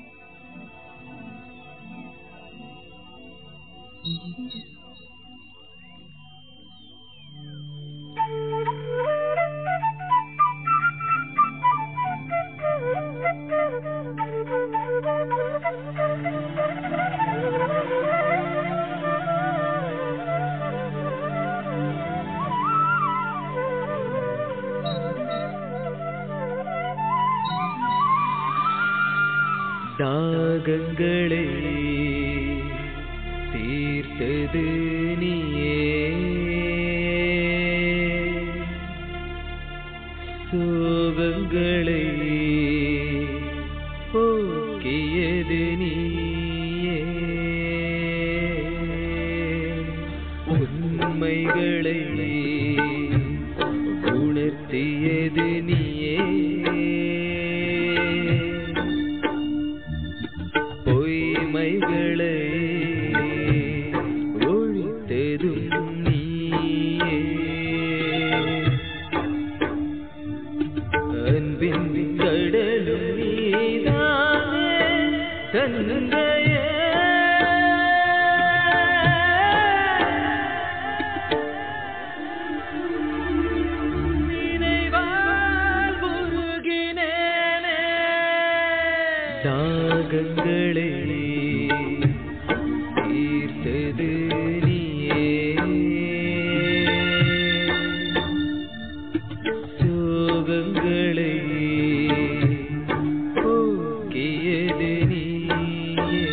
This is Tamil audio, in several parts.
தாகங்களே தீர்த்தது நீயே சோகங்களை போக்கியது நீயே உண்மைகளை உணர்த்தியது நீயே பொய்மைகளை ஒழித்ததும் நீயே அன்பின் கடலும் நீதானே தந்தையே நினைவால் உருகினேனே. தாகங்களே தீர்த்தது நீயே சோகங்களை போக்கியது நீயே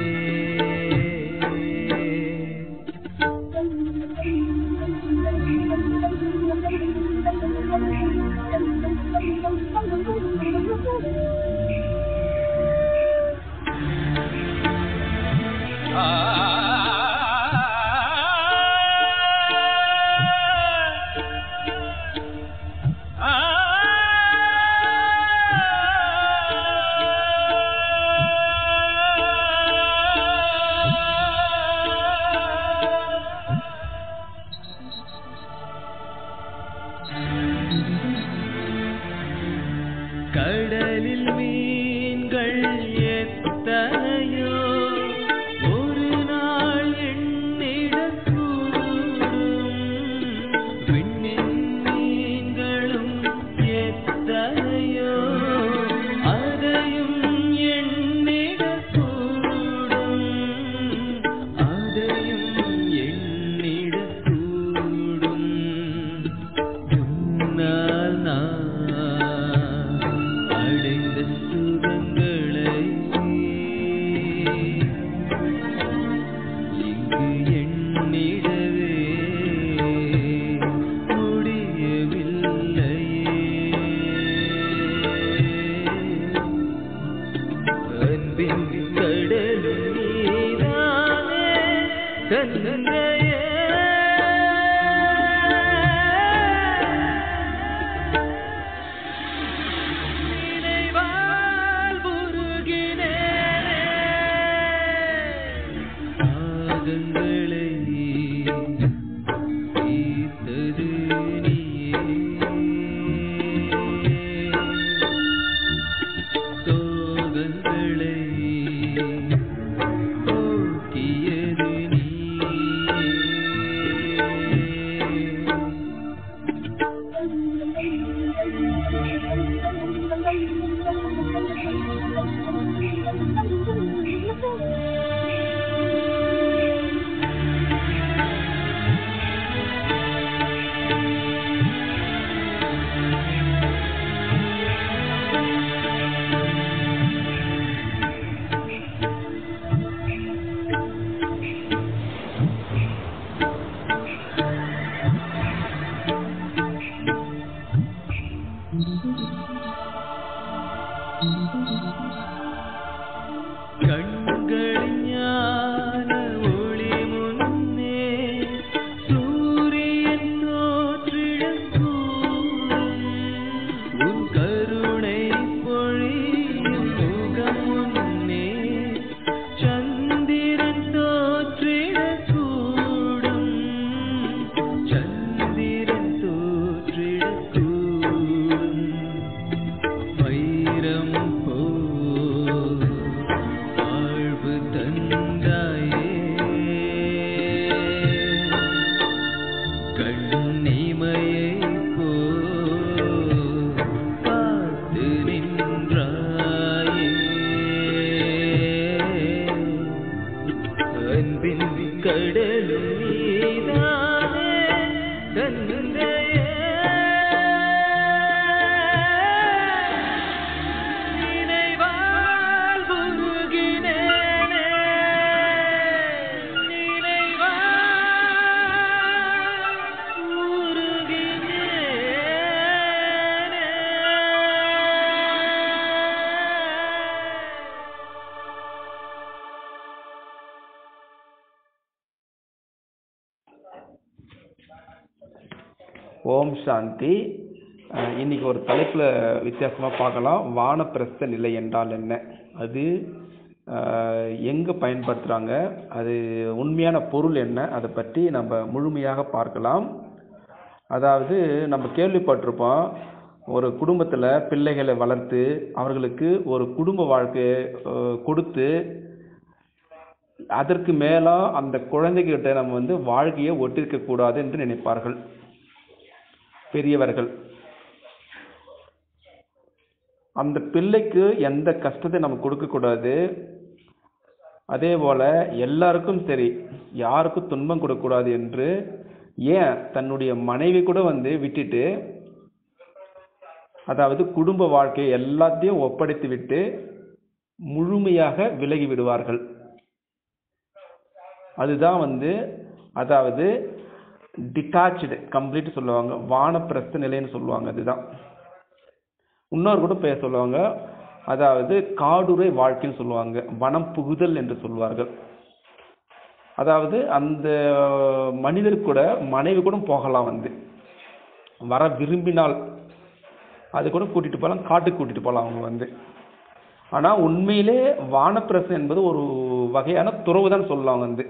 கடலில் மீன்கள் எத்தனையோ ஒரு நாள் எண்ணிடக்கூடும் விண்ணின் மீன்களும் எத்தனையோ அதையும் எண்ணிடக்கூடும் அதையும் எண்ணிடக்கூடும் உன்னால் நான் அடைந்த சுகங்களை இங்கு எண்ணிடவே முடியவில்லையே அன்பின் கடலும் நீதானே தந்தையே நினைவால் உருகினேனே. தாகங்களை தீர்த்தது நீயே சோகங்களை போக்கியது நீயே கண்களின் ஞான ஒளி முன்னே சூரியன் தோற்றிடக்கூடும் உன் கருணை பொழியும் முகம் முன்னே சந்திரன் தோற்றிடக்கூடும் சந்திரன் தோற்றிடக்கூடும் வைரம் போல் ஓம் சாந்தி அஹ் இன்னைக்கு ஒரு தலைப்பில் வித்தியாசமாக பார்க்கலாம் வானப்பிரஸ்த நிலை என்றால் என்ன அது எங்கே பயன்படுத்துகிறாங்க அது உண்மையான பொருள் என்ன அதை பற்றி நம்ம முழுமையாக பார்க்கலாம் அதாவது நம்ம கேள்விப்பட்டிருப்போம் ஒரு குடும்பத்தில் பிள்ளைகளை வளர்த்து அவர்களுக்கு ஒரு குடும்ப வாழ்க்கையை அஹ், கொடுத்து அதற்கு மேலா அந்த குழந்தைகிட்ட நம்ம வந்து வாழ்க்கையை ஒட்டிருக்க கூடாது என்று நினைப்பார்கள் பெரியவர்கள் அந்த பிள்ளைக்கு எந்த கஷ்டத்தை நம்ம கொடுக்க கூடாது அதே போல எல்லாருக்கும் சரி யாருக்கும் துன்பம் கொடுக்கக்கூடாது என்று ஏன் தன்னுடைய மனைவி கூட வந்து விட்டுட்டு அதாவது குடும்ப வாழ்க்கை எல்லாத்தையும் ஒப்படைத்து விட்டு முழுமையாக விலகி விடுவார்கள் அதுதான் வந்து அதாவது டிட்டாச்சு கம்ப்ளீட் சொல்லுவாங்க வானப்பிரஸ்த நிலைன்னு சொல்லுவாங்க அதுதான் இன்னொரு கூட பேர் சொல்லுவாங்க அதாவது காடுரை வாழ்க்கைன்னு சொல்லுவாங்க வனம் புகுதல் என்று சொல்வார்கள் அதாவது அந்த மனிதர் கூட மனைவி கூட போகலாம் வந்து வர விரும்பினால் அது கூட கூட்டிட்டு போகலாம் காட்டுக்கு கூட்டிட்டு போகலாம் அவங்க வந்து ஆனா உண்மையிலே வானப்பிரசம் என்பது ஒரு வகையான துறவு தான் சொல்லலாம் வந்து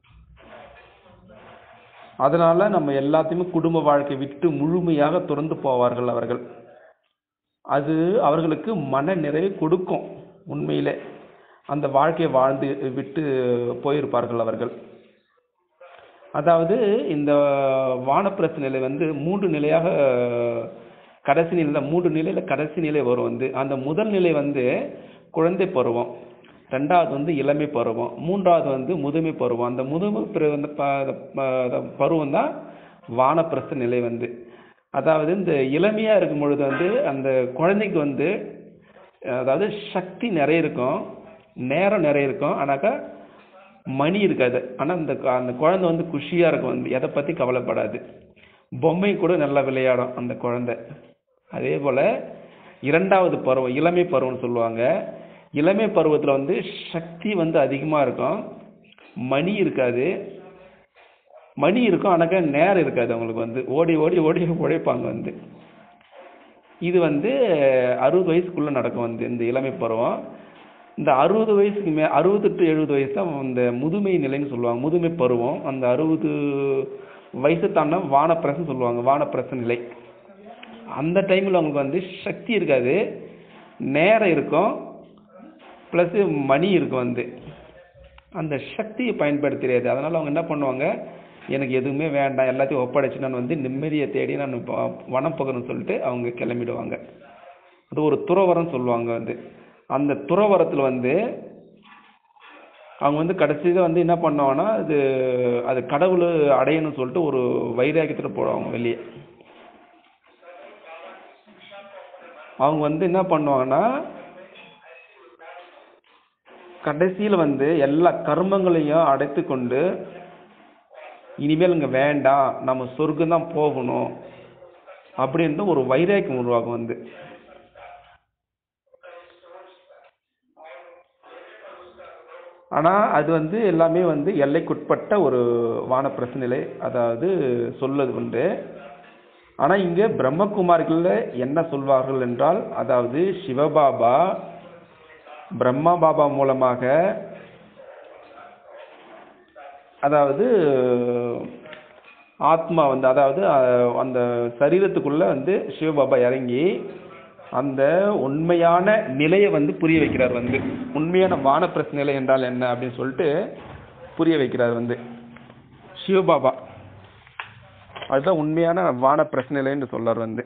அதனால நம்ம எல்லாத்தையுமே குடும்ப வாழ்க்கை விட்டு முழுமையாக துறந்து போவார்கள் அவர்கள் அது அவர்களுக்கு மன நிறைவை கொடுக்கும் உண்மையிலே அந்த வாழ்க்கையை வாழ்ந்து விட்டு போயிருப்பார்கள் அவர்கள் அதாவது இந்த வானப்பிரச நிலை வந்து மூன்று நிலையாக கடைசி நிலையில் மூன்று நிலையில கடைசி நிலை வரும் வந்து அந்த முதல் நிலை வந்து குழந்தை பருவம் ரெண்டாவது வந்து இளமை பருவம் மூன்றாவது வந்து முதுமை பருவம் அந்த முதுமை பிற- அந்த ப- ப- பருவம் தான் வானப்பிரஸ்த நிலை வந்து அதாவது இந்த இளமையா இருக்கும் பொழுது வந்து அந்த குழந்தைக்கு வந்து அதாவது சக்தி நிறைய இருக்கும் நேரம் நிறைய இருக்கும் ஆனாக்கா மணி இருக்காது ஆனா அந்த க- அந்த குழந்தை வந்து குஷியா இருக்கும் வந்து எதை பத்தி கவலைப்படாது பொம்மை கூட நல்லா விளையாடும் அந்த குழந்தை அதே போல இரண்டாவது பருவம் இளமை பருவம்னு சொல்லுவாங்க இளமை பருவத்துல வந்து சக்தி வந்து அதிகமா இருக்கும் மணி இருக்காது மணி இருக்கும் ஆனாக்கா நேரம் இருக்காது அவங்களுக்கு வந்து ஓடி ஓடி ஓடி உழைப்பாங்க வந்து இது வந்து அறுபது வயசுக்குள்ள நடக்கும் வந்து இந்த இளமை பருவம் இந்த அறுபது வயசுக்கு மே அறுபது டு எழுபது வயசு தான் இந்த முதுமை நிலைன்னு சொல்லுவாங்க முதுமை பருவம் அந்த அறுபது வயசு தாண்டா வானப்பிரசம் சொல்லுவாங்க வானப்பிரச நிலை அந்த டைமில் அவங்களுக்கு வந்து சக்தி இருக்காது நேரம் இருக்கும் ப்ளஸ் மணி இருக்கும் வந்து அந்த சக்தியை பயன்படுத்த தெரியாது அதனால அவங்க என்ன பண்ணுவாங்க எனக்கு எதுவுமே வேண்டாம் எல்லாத்தையும் ஒப்படைச்சு நான் வந்து நிம்மதியை தேடி நான் ப- வனம் போகணும்னு சொல்லிட்டு அவங்க கிளம்பிடுவாங்க அது ஒரு துறவரம் சொல்லுவாங்க வந்து அந்த துறவரத்தில் வந்து அவங்க வந்து கடைசியில் வந்து என்ன பண்ணுவாங்கன்னா அது அது கடவுள் அடையணும்னு சொல்லிட்டு ஒரு வைராக்கியத்தில் போடுவாங்க வெளியே அவங்க வந்து என்ன பண்ணுவாங்கன்னா கடைசியில் வந்து எல்லா கர்மங்களையும் அடைத்து கொண்டு இனிமேல் இங்கே வேண்டாம் நம்ம சொர்க்கம் தான் போகணும் அப்படின்ற ஒரு வைராக்கியம் உருவாகும் வந்து ஆனால் அது வந்து எல்லாமே வந்து எல்லைக்குட்பட்ட ஒரு வானப்பிரச நிலை அதாவது சொல்வது உண்டு ஆனால் இங்கே பிரம்மகுமாரிகளில் என்ன சொல்வார்கள் என்றால் அதாவது சிவபாபா பிரம்மா பாபா மூலமாக அதாவது ஆத்மா வந்து அதாவது அஹ், அந்த சரீரத்துக்குள்ள வந்து சிவபாபா இறங்கி அந்த உண்மையான நிலையை வந்து புரிய வைக்கிறார் வந்து உண்மையான வானப்பிரஸ் நிலை என்றால் என்ன அப்படின்னு சொல்லிட்டு புரிய வைக்கிறார் வந்து சிவபாபா அதுதான் உண்மையான வானப்பிரஸ் நிலைன்னு சொல்றார் வந்து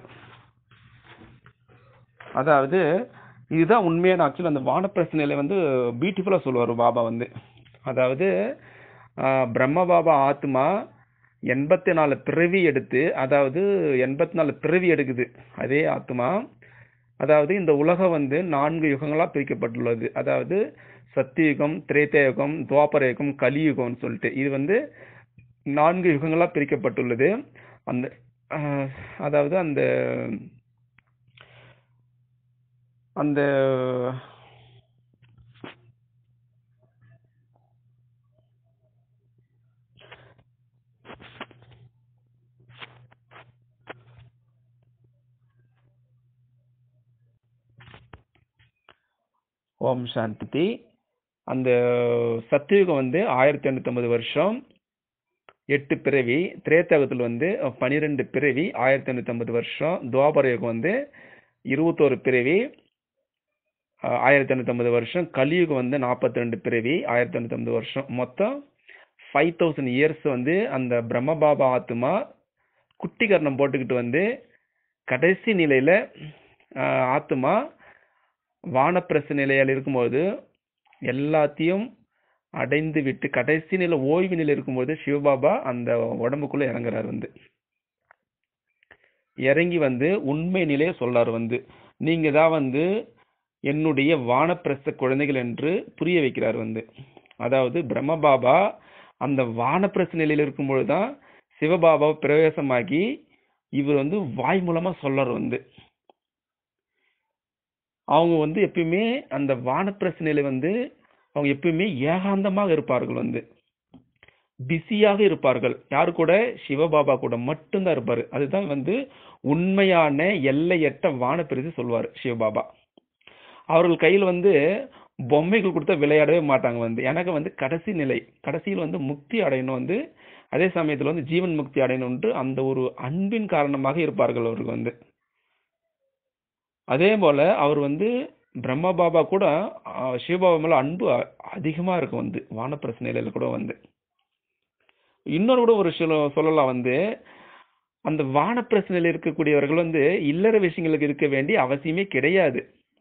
அதாவது இதுதான் உண்மையான ஆக்சுவல் அந்த வானப்பிரஸ் நிலை வந்து பியூட்டிஃபுல்லாக சொல்லுவார் பாபா வந்து அதாவது ஆஹ், பிரம்ம பாபா ஆத்மா எண்பத்தி நாலு பிறவி எடுத்து அதாவது எண்பத்தி நாலு பிறவி எடுக்குது அதே ஆத்மா அதாவது இந்த உலகம் வந்து நான்கு யுகங்களா பிரிக்கப்பட்டுள்ளது அதாவது சத்தியுகம் திரேதயுகம் துவாபர யுகம் கலியுகம்னு சொல்லிட்டு இது வந்து நான்கு யுகங்களா பிரிக்கப்பட்டுள்ளது அந்த ஆஹ், அதாவது அந்த அந்த ஓம் சாந்தி அந்த சத்தியுகம் வந்து ஆயிரத்தி எண்ணூத்தொன்பது வருஷம் எட்டு பிறவி திரேத்தகத்தில் வந்து பனிரெண்டு பிறவி ஆயிரத்தி எண்ணூத்தொன்பது வருஷம் துவாபர யுகம் வந்து இருபத்தோரு பிறவி அஹ், ஆயிரத்தி எண்ணூத்தொன்பது வருஷம் கலியுகம் வந்து நாற்பத்தி ரெண்டு பிறவி ஆயிரத்தி எண்ணூத்தொன்பது வருஷம் மொத்தம் ஃபைவ் தௌசண்ட் இயர்ஸ் வந்து அந்த பிரம்மபாபா ஆத்மா குட்டி கர்ணம் போட்டுக்கிட்டு வந்து கடைசி நிலையில ஆஹ், ஆத்மா வானப்பிரச நிலையில் இருக்கும்போது எல்லாத்தையும் அடைந்து விட்டு கடைசி நிலை ஓய்வு நிலை இருக்கும்போது சிவபாபா அந்த உடம்புக்குள்ள இறங்குறாரு வந்து இறங்கி வந்து உண்மை நிலையை சொல்றாரு வந்து நீங்க தான் வந்து என்னுடைய வானப்பிரஸ்த குழந்தைகள் என்று புரிய வைக்கிறார் வந்து அதாவது பிரம்மபாபா அந்த வானப்பிரஸ்த நிலையில் இருக்கும்பொழுது தான் சிவபாபாவை பிரவேசமாகி இவர் வந்து வாய் மூலமா சொல்றார் வந்து அவங்க வந்து எப்பயுமே அந்த வானப்பிரஸ்த நிலை வந்து அவங்க எப்பயுமே ஏகாந்தமாக இருப்பார்கள் வந்து பிஸியாக இருப்பார்கள் யாரு கூட சிவபாபா கூட மட்டும்தான் இருப்பாரு அதுதான் வந்து உண்மையான எல்லையற்ற வானப்பிரதி சொல்வார் சிவபாபா அவர்கள் கையில் வந்து பொம்மைகள் கொடுத்தா விளையாடவே மாட்டாங்க வந்து எனக்கு வந்து கடைசி நிலை கடைசியில் வந்து முக்தி அடையணும் வந்து அதே சமயத்தில் வந்து ஜீவன் முக்தி அடையணும்ன்று அந்த ஒரு அன்பின் காரணமாக இருப்பார்கள் அவர்கள் வந்து அதே போல அவர் வந்து பிரம்ம பாபா கூட ஆஹ், சிவபாபா மேல அன்பு அ- அதிகமா இருக்கும் வந்து வானப்பிரச நிலையில கூட வந்து இன்னொரு கூட ஒரு சில சொல்லலாம் வந்து அந்த வானப்பிரச நிலையில் இருக்கக்கூடியவர்கள் வந்து இல்லற விஷயங்களுக்கு இருக்க வேண்டிய அவசியமே கிடையாது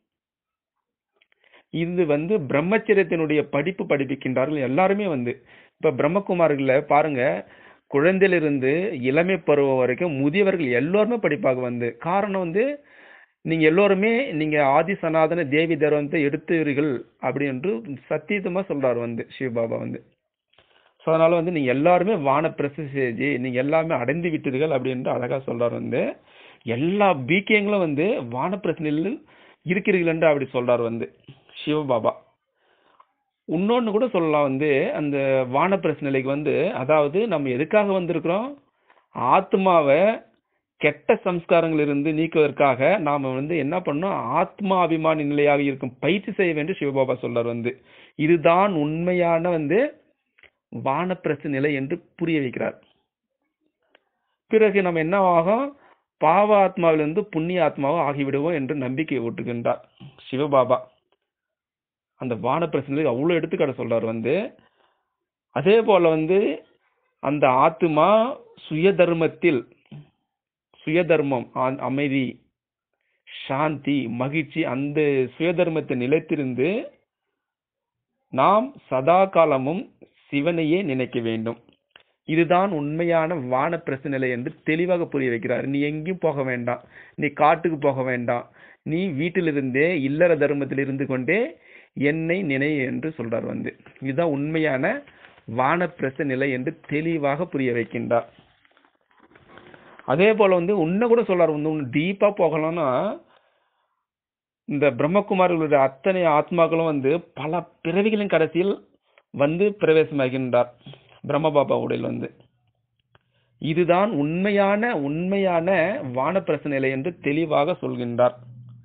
இது வந்து பிரம்மச்சரியத்தினுடைய படிப்பு படிப்பிக்கின்றார்கள் எல்லாருமே வந்து இப்ப பிரம்மகுமார்கள பாருங்க குழந்தையிலிருந்து இளமை பருவம் வரைக்கும் முதியவர்கள் எல்லோருமே படிப்பாங்க வந்து காரணம் வந்து நீங்க எல்லோருமே நீங்க ஆதி சனாதன தேவி தர்மத்தை எடுத்துறீர்கள் அப்படி என்று சத்தியத்தமா சொல்றாரு வந்து சிவபாபா வந்து ஸோ அதனால வந்து நீங்க எல்லாருமே வான பிரசேஜி நீங்க எல்லாமே அடைந்து விட்டீர்கள் அப்படின்னு அழகா சொல்றாரு வந்து எல்லா பீக்கியங்களும் வந்து வான பிரச்சனையில் இருக்கிறீர்கள் என்று அப்படி சொல்றாரு வந்து சிவபாபா இன்னொன்னு கூட சொல்லலாம் வந்து அந்த வானப்பிரச நிலைக்கு வந்து அதாவது நம்ம எதுக்காக வந்திருக்கிறோம் ஆத்மாவை கெட்ட சம்ஸ்காரங்கள் இருந்து நீக்குவதற்காக நாம வந்து என்ன பண்ணோம் ஆத்மா அபிமானி நிலையாக இருக்கும் பயிற்சி செய்ய வேண்டும் சிவபாபா சொல்றார் வந்து இதுதான் உண்மையான வந்து வானப்பிரச நிலை என்று புரிய வைக்கிறார் பிறகு நம்ம என்ன ஆகும் பாவ ஆத்மாவிலிருந்து புண்ணிய ஆத்மாவோ ஆகிவிடுவோம் என்று நம்பிக்கை ஊட்டுகின்றார் சிவபாபா அந்த வானப்பிரசனை அவ்வளவு எடுத்துக்காட்ட சொல்றாரு வந்து அதே போல வந்து அந்த ஆத்மா சுய தர்மத்தில் சுய தர்மம் ஆ- அமைதி சாந்தி மகிழ்ச்சி அந்த சுய தர்மத்தை நிலைத்திருந்து நாம் சதா காலமும் சிவனையே நினைக்க வேண்டும் இதுதான் உண்மையான வானப்பிரச நிலை என்று தெளிவாக புரிய வைக்கிறார் நீ எங்கேயும் போக வேண்டாம் நீ காட்டுக்கு போக வேண்டாம் நீ வீட்டிலிருந்தே இல்லற தர்மத்தில் இருந்து கொண்டே என்னை நினை என்று சொல்றார் வந்து இதுதான் உண்மையான வானப்பிரச நிலை என்று தெளிவாக புரிய வைக்கின்றார் அதே போல வந்து உன்ன கூட சொல்றாரு வந்து உன்னை டீப்பா போகலாம்னா இந்த பிரம்மகுமாரிகளுடைய அத்தனை ஆத்மாக்களும் வந்து பல பிறவிகளின் கடைசியில் வந்து பிரவேசமாகின்றார் பிரம்மபாபா உடல் வந்து இதுதான் உண்மையான உண்மையான வானப்பிரச நிலை என்று தெளிவாக சொல்கின்றார்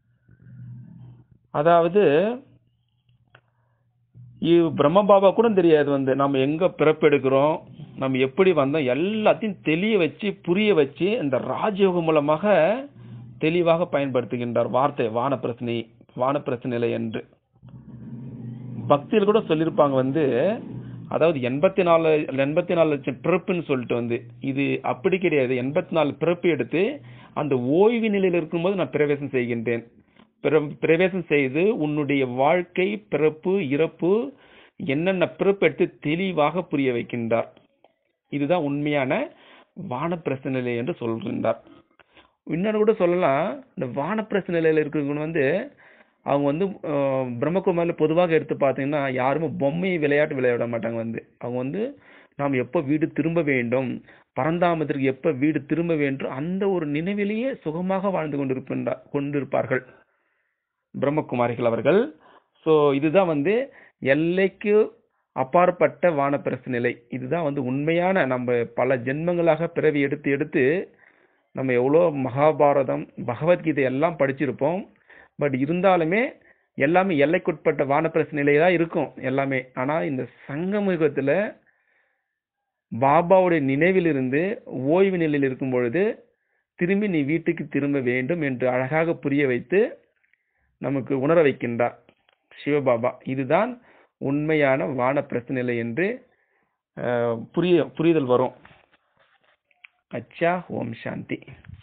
அதாவது இவ் பிரம்மபாபா கூட தெரியாது வந்து நம்ம எங்க பிறப்பெடுக்கிறோம் நம்ம எப்படி வந்தோம் எல்லாத்தையும் தெளிய வச்சு புரிய வச்சு இந்த ராஜயோகம் மூலமாக தெளிவாக பயன்படுத்துகின்றார் வார்த்தை வானப்பிரசனை வானப்பிரச நிலை என்று பக்தியில் கூட சொல்லியிருப்பாங்க வந்து அதாவது எண்பத்தி நாலு எண்பத்தி நாலு லட்சம் பிறப்புன்னு சொல்லிட்டு வந்து இது அப்படி கிடையாது எண்பத்தி நாலு பிறப்பு எடுத்து அந்த ஓய்வு நிலையில் இருக்கும்போது நான் பிரவேசம் செய்கின்றேன் பிற- பிரவேசம் செய்து உன்னுடைய வாழ்க்கை பிறப்பு இறப்பு என்னென்ன பிறப்பு எடுத்து தெளிவாக புரிய வைக்கின்றார் இதுதான் உண்மையான வானப்பிரச நிலை என்று சொல்கின்றார் இன்னொரு கூட சொல்லலாம் இந்த வானப்பிரச நிலையில இருக்கிறவங்க வந்து அவங்க வந்து அஹ், பிரம்மகுமாரில பொதுவாக எடுத்து பார்த்தீங்கன்னா யாருமே பொம்மை விளையாட்டு விளையாட மாட்டாங்க வந்து அவங்க வந்து நாம் எப்போ வீடு திரும்ப வேண்டும் பரந்தாமத்திற்கு எப்ப வீடு திரும்ப வேண்டும் அந்த ஒரு நினைவிலேயே சுகமாக வாழ்ந்து கொண்டிருக்கின்றார் கொண்டிருப்பார்கள் பிரம்மகுமாரிகள் அவர்கள் சோ இதுதான் வந்து எல்லைக்கு அப்பாற்பட்ட வானப்பிரசு நிலை இதுதான் வந்து உண்மையான நம்ம பல ஜென்மங்களாக பிறவி எடுத்து எடுத்து நம்ம எவ்வளோ மகாபாரதம் பகவத்கீதை எல்லாம் படிச்சிருப்போம் பட் இருந்தாலுமே எல்லாமே எல்லைக்குட்பட்ட வானப்பிரஸ்த நிலையா தான் இருக்கும் எல்லாமே ஆனா இந்த சங்கம யுகத்துல பாபாவுடைய நினைவிலிருந்து ஓய்வு நிலையில் இருக்கும் பொழுது திரும்பி நீ வீட்டுக்கு திரும்ப வேண்டும் என்று அழகாக புரிய வைத்து நமக்கு உணர வைக்கின்றார் சிவபாபா இதுதான் உண்மையான வானப்பிரஸ்த நிலை என்று அஹ், புரிய புரிதல் வரும் அச்சா ஓம் சாந்தி